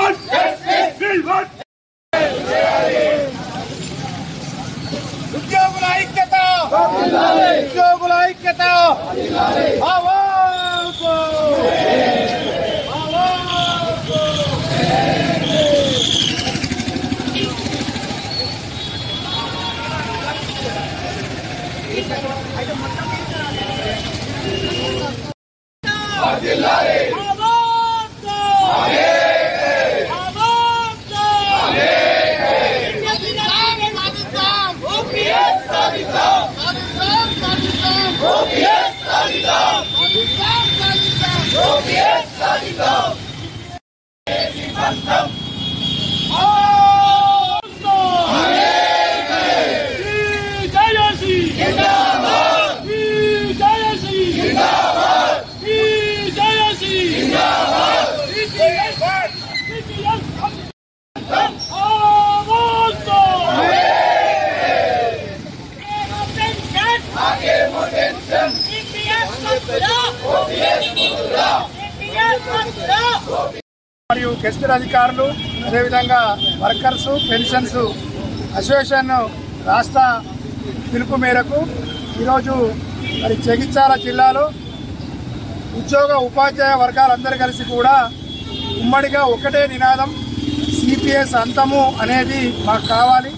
want justice. We want ఉద్యోగుల ఐక్యత ఉద్యోగుల ఐక్యత ఆవాజ్! ఆవాజ్! మరియు గెస్టర్ అధికారులు అదేవిధంగా వర్కర్స్ పెన్షన్స్ అసోసియేషన్ రాష్ట్ర పిలుపు మేరకు ఈరోజు మరి జగిత్యాల జిల్లాలో ఉద్యోగ ఉపాధ్యాయ వర్గాలందరూ కలిసి కూడా ఉమ్మడిగా ఒకటే నినాదం సిపిఎస్ అంతము అనేది మాకు కావాలి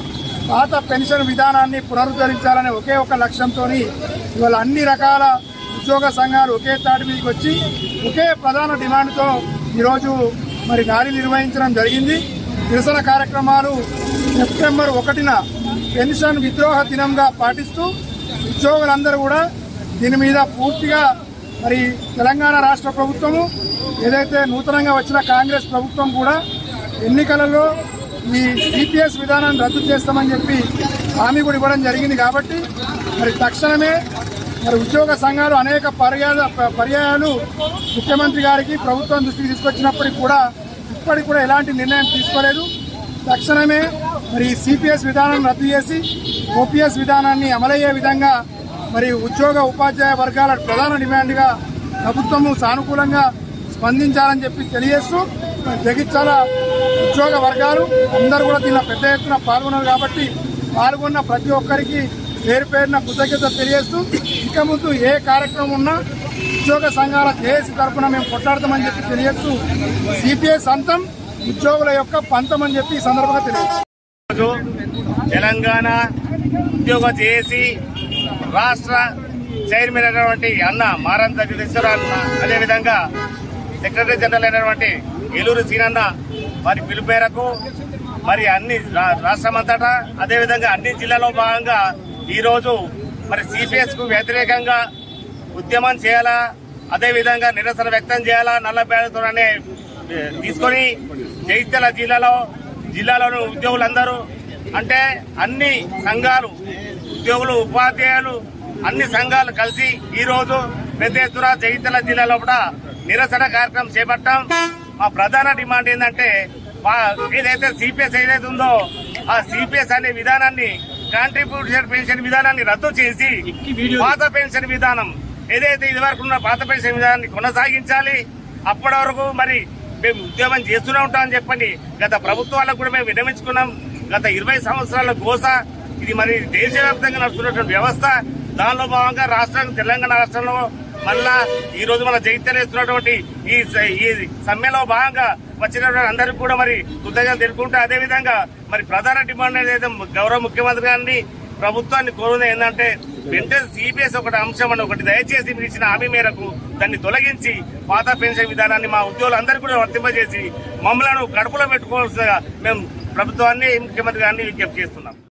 పాత పెన్షన్ విధానాన్ని పునరుద్ధరించాలనే ఒకే ఒక లక్ష్యంతో ఇవాళ అన్ని రకాల ఉద్యోగ సంఘాలు ఒకే తాటి మీదకి వచ్చి ఒకే ప్రధాన డిమాండ్తో ఈరోజు మరి ర్యాలీ నిర్వహించడం జరిగింది నిరసన కార్యక్రమాలు సెప్టెంబర్ ఒకటిన పెన్షన్ విద్రోహ దినంగా పాటిస్తూ ఉద్యోగులందరూ కూడా దీని మీద పూర్తిగా మరి తెలంగాణ రాష్ట్ర ప్రభుత్వము ఏదైతే నూతనంగా వచ్చిన కాంగ్రెస్ ప్రభుత్వం కూడా ఎన్నికలలో ఈ సిపిఎస్ విధానాన్ని రద్దు చేస్తామని చెప్పి హామీ కూడా ఇవ్వడం జరిగింది కాబట్టి మరి తక్షణమే మరి ఉద్యోగ సంఘాలు అనేక పర్యాయ పర్యాయాలు ముఖ్యమంత్రి గారికి ప్రభుత్వం దృష్టికి తీసుకొచ్చినప్పటికీ కూడా ఇప్పటికి కూడా ఎలాంటి నిర్ణయం తీసుకోలేదు తక్షణమే మరి సిపిఎస్ విధానం రద్దు చేసి ఓపీఎస్ విధానాన్ని అమలయ్యే విధంగా మరి ఉద్యోగ ఉపాధ్యాయ వర్గాల ప్రధాన డిమాండ్గా ప్రభుత్వము సానుకూలంగా స్పందించాలని చెప్పి తెలియజేస్తూ మరి జగిత్యాల ఉద్యోగ వర్గాలు అందరూ కూడా దీనిలో పెద్ద ఎత్తున పాల్గొన్నారు కాబట్టి పాల్గొన్న ప్రతి ఒక్కరికి పేరు పేరున కృతజ్ఞత తెలియజేస్తూ ఇక ముందు ఏ కార్యక్రమం ఉన్నా ఉద్యోగ సంఘాల జేఏసీ తరఫున మేము కొట్లాడతామని చెప్పి తెలియజేస్తూ సిపిఎస్ అంతం ఉద్యోగుల యొక్క పంతం అని చెప్పి ఈ సందర్భంగా తెలియజేస్తాం రోజు తెలంగాణ ఉద్యోగ చేసి రాష్ట్ర చైర్మన్ అయినటువంటి అన్న మారంత జగదీశ్వర అన్న అదేవిధంగా సెక్రటరీ జనరల్ అయినటువంటి ఏలూరు సీనన్న వారి పిలుపు మేరకు మరి అన్ని రా- రాష్ట్రమంతటా అదేవిధంగా అన్ని జిల్లాలో భాగంగా ఈ రోజు మరి సిపిఎస్ కు వ్యతిరేకంగా ఉద్యమం చేయాలా అదేవిధంగా నిరసన వ్యక్తం చేయాలా నల్ల బ్యాలతోనే తీసుకొని జగిత్యాల జిల్లాలో జిల్లాలోని ఉద్యోగులందరూ అంటే అన్ని సంఘాలు ఉద్యోగులు ఉపాధ్యాయులు అన్ని సంఘాలు కలిసి ఈ రోజు పెద్ద ఎత్తున జగిత్యాల జిల్లా లోపల నిరసన కార్యక్రమం చేపట్టాం మా ప్రధాన డిమాండ్ ఏంటంటే మా ఏదైతే సిపిఎస్ ఏదైతే ఉందో ఆ సిపిఎస్ అనే విధానాన్ని కాంట్రిబ్యూషన్ పెన్షన్ విధానాన్ని రద్దు చేసి పాత పెన్షన్ విధానం ఏదైతే ఇదివరకు ఉన్న పాత పెన్షన్ విధానాన్ని కొనసాగించాలి అప్పటి వరకు మరి మేము ఉద్యమం చేస్తూనే ఉంటామని చెప్పండి గత ప్రభుత్వాలకు కూడా మేము విరమించుకున్నాం గత ఇరవై సంవత్సరాల గోస ఇది మరి దేశవ్యాప్తంగా నడుస్తున్నటువంటి వ్యవస్థ దానిలో భాగంగా రాష్ట్రం తెలంగాణ రాష్ట్రంలో మళ్ళా ఈ రోజు మన జగిత్యాలేస్తున్నటువంటి ఈ స- ఈ సమ్మెలో భాగంగా వచ్చినటువంటి అందరికీ కూడా మరి కృతజ్ఞతలు తెలుపుకుంటూ అదే విధంగా మరి ప్రధాన డిమాండ్ ఏదైతే గౌరవ ముఖ్యమంత్రి గారిని ప్రభుత్వాన్ని కోరుతుంది ఏంటంటే వెంటనే సిపిఎస్ ఒకటి అంశం అని ఒకటి దయచేసి మీరు ఇచ్చిన హామీ మేరకు దాన్ని తొలగించి పాత పెన్షన్ విధానాన్ని మా ఉద్యోగులందరికీ కూడా వర్తింపజేసి మమ్మలను కడుపులో పెట్టుకోవాల్సిందిగా మేము ప్రభుత్వాన్ని ముఖ్యమంత్రి గారిని విజ్ఞప్తి చేస్తున్నాం